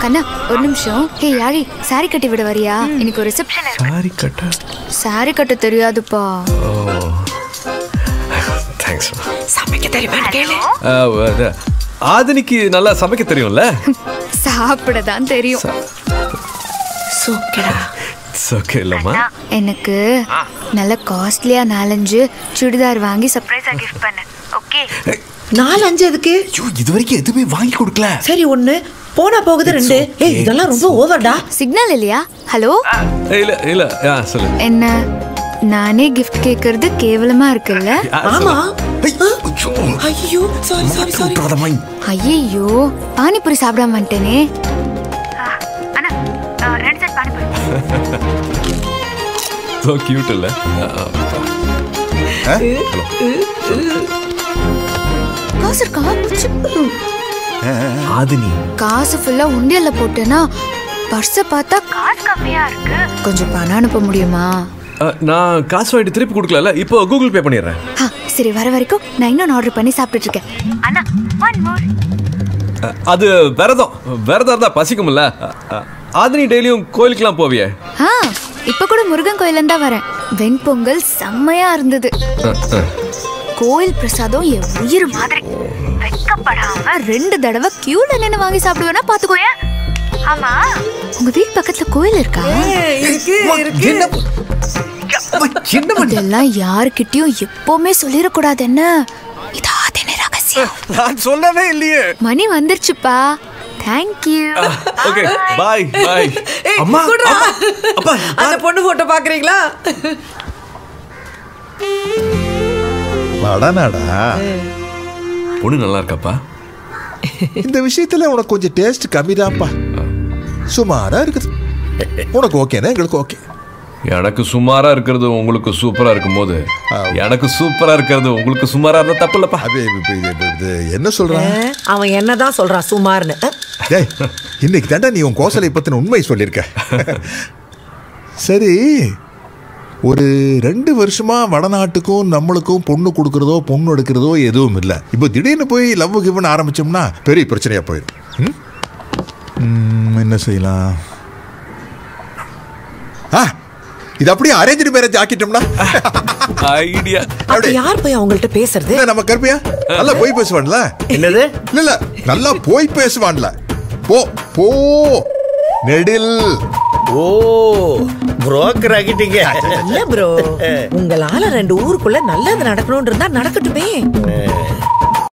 கண்ணா ஒரு நிமிஷம் ஹே யாழி சாரி கட்டி விட வரியா இன்னைக்கு ஒரு ரிசப்ஷன் சாரி கட்ட சாரி கட்ட தெரியாதுப்பா ஓ தேங்க்ஸ் சமைக்க தெரியுமா கேளு ஆதினிக்கு நல்லா சமைக்க தெரியும்ல சாப்பிட தான் தெரியும் சூக்கடா ஓகே இல்லம்மா எனக்கு நல்ல காஸ்ட்லியா நாலஞ்சு சுடிதார் வாங்கி சர்ப்ரைஸா கிஃப்ட் பண்ணு ஓகே நாலு அஞ்சு எதுக்கு ஐயோ இது வரைக்கும் எதுவுமே வாங்கி கொடுக்கல சரி ஒண்ணு போனா போகுது ரெண்டு ஏய் இதெல்லாம் ரொம்ப ஓவர்டா சிக்னல் இல்லையா ஹலோ ஏய், இல்ல இல்ல ஆ சொல்லு என்ன நானே கிஃப்ட் கேக்குறது கேவலமா இருக்குல்ல ஆ, ஆமா சொல்லு. ஐயோ சாரி சாரி சாரி விட்டுறாதம்மா. ஐயோ பானிபூரி சாப்பிடாம வந்துட்டேனே so cute இல்ல ஆ, ஆ. காசு இருக்கா சிப்பு. ஆதினி காசு ஃபுல்லா உண்டியல்ல போட்டேன்னா பர்ஸ பார்த்தா காசு கம்மியா இருக்கு கொஞ்சம் பணம் அனுப்ப முடியுமா ஆ, நான் காசு வாங்கிட்டு திருப்பி கொடுக்கல இப்போ கூகுள் பே பண்ணிடுறேன் ஆ, சரி வர வரைக்கும் நான் இன்னொன்று ஆர்டர் பண்ணி சாப்பிட்டுட்டு இருக்கேன் அண்ணா ஒன் மோர் ஆ, அது விரதம் விரதம் இருந்தா பசிக்கும்ல ஆ, ஆ. ஆதினி டெய்லியும் கோயிலுக்குலாம் போவியே ஆ இப்ப கூட முருகன் கோயில தான் வரேன் வெண்பொங்கல் செம்மையா இருந்தது ஆ, ஆ. கோயில் பிரசாதம் என் உயிர் மாதிரி வெக்கப்படாம ரெண்டு தடவை கியூல நின்னு வாங்கி சாப்பிடுவேனா பாத்துக்கோய ஆமா உங்க வீட்டு பக்கத்துல கோயில் இருக்கா இருக்கு இருக்கு என்ன அம்மா, என்னம்மா நீ? இதெல்லாம் யாருக்கிட்டயும் எப்பவுமே சொல்லிடக்கூடாது என்ன இதாதன ரகசியம் நான் சொல்லவே இல்லையே மணி வந்துருச்சுப்பா தேங்க்யூ ஓகே பாய் பாய் ஏய், அம்மா, குடுறா. அம்மா, அப்பா, அந்த பொண்ணு போட்டோ பாக்குறீங்களா வடநாடா பொண்ணு நல்லா இருக்காப்பா இந்த விஷயத்துல உனக்கு கொஞ்சம் டேஸ்ட் கம்மிதான்ப்பா சுமாரா இருக்குது உனக்கு ஓகேனா எங்களுக்கு ஓகே எனக்கு சுமாரா இருக்கிறது உங்களுக்கு சூப்பரா இருக்கும்போது எனக்கு சூப்பரா இருக்கிறது உங்களுக்கு சுமாரா இருந்தா தப்பு இல்லப்பா அது இது- இது- இது- இது என்ன சொல்றான் அவன் என்னதான் சொல்றான் சுமார்னு அஹ், டேய் இன்னைக்கு தாண்டா நீ உன் கோசலை பத்தின உண்மை சொல்லியிருக்க சரி ஒரு ரெண்டு வருஷமா வடநாட்டுக்கும் நம்மளுக்கும் பொண்ணு கொடுக்கறதோ பொண்ணு எடுக்கிறதோ எதுவும் இல்லை இப்போ திடீர்னு போய் லவ் கிவன் ஆரம்பிச்சோம்னா பெரிய பிரச்சனையா போயிடும் ம்? ம், என்ன செய்யலாம் ஆ இது அப்படியே அரேஞ்சு மேரேஜ் ஆக்கிட்டோம்னா ஐடியா அப்ப அப்படி. யார் போய் அவங்கள்ட்ட பேசுறது என்ன நம்ம கருப்பியா நல்லா போய் பேசுவான்ல என்னது இல்ல இல்ல நல்லா போய் பேசுவான்ல போ போ நெடில் ஓ புரோக்கர் ஆகிட்டீங்க இல்ல ப்ரோ உங்களால ரெண்டு ஊருக்குள்ள நல்லது நடக்கணும்னு இருந்தா நடக்கட்டுமே